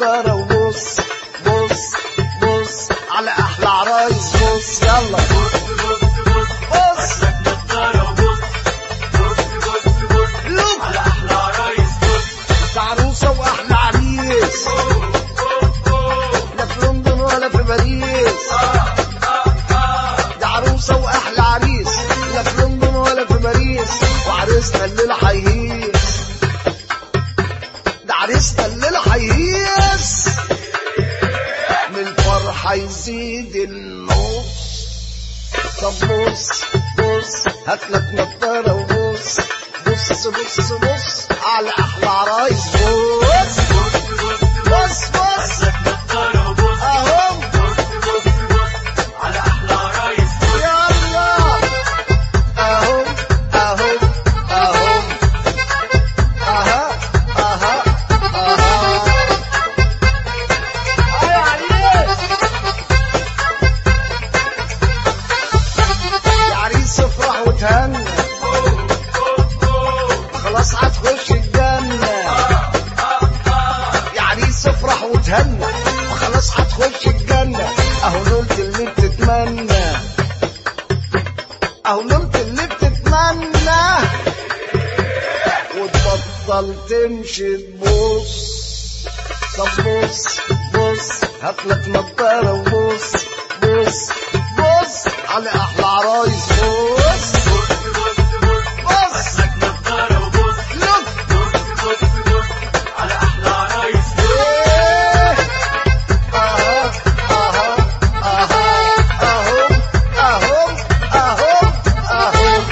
نضارة وبص بص بص على احلى عرايس بص يلا بص لوك ده عروسة واحلى عريس لا في لندن ولا في باريس ده عروسة واحلى عريس لا في لندن ولا في باريس وعريسنا الليلة هيهيس ده عريسنا الليلة هيهيس من الفرحة يزيد النص طب بص بص هاتلك نضارة وبص بص بص بص على أحلى عرايس بص بص بص أهم يلا أهم أهم أهم أها أها أها أي عريس يا عريس افرح وتهنى خلاص هتخش الجنة يا عريس افرح وتهنى وخلاص هتخش الجنة اهو نلت اللي بتتمنى اهو نلت اللي بتتمنى وتبطل تمشي تبص طب بص بص هاتلك نضارة وبص بص بص على احلى عرايس بص بص لوك إيه. أها أها أها أهم أهم أهم أهم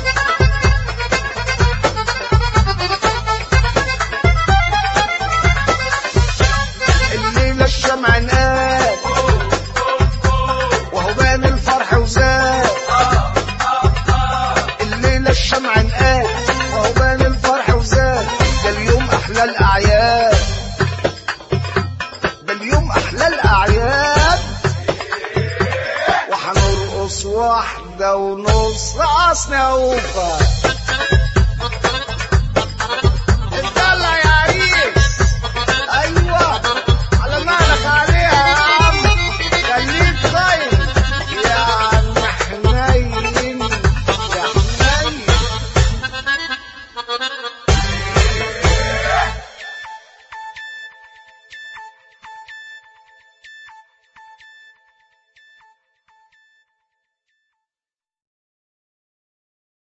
الليلة الشمع نقال وهو بان الفرح وزاد الليلة الشمع نقال وهو بان الفرح وزاد ده اليوم أحلى الأعياد ده اليوم أحلى الأعياد وحنرقص واحدة ونص رقصنا أوفا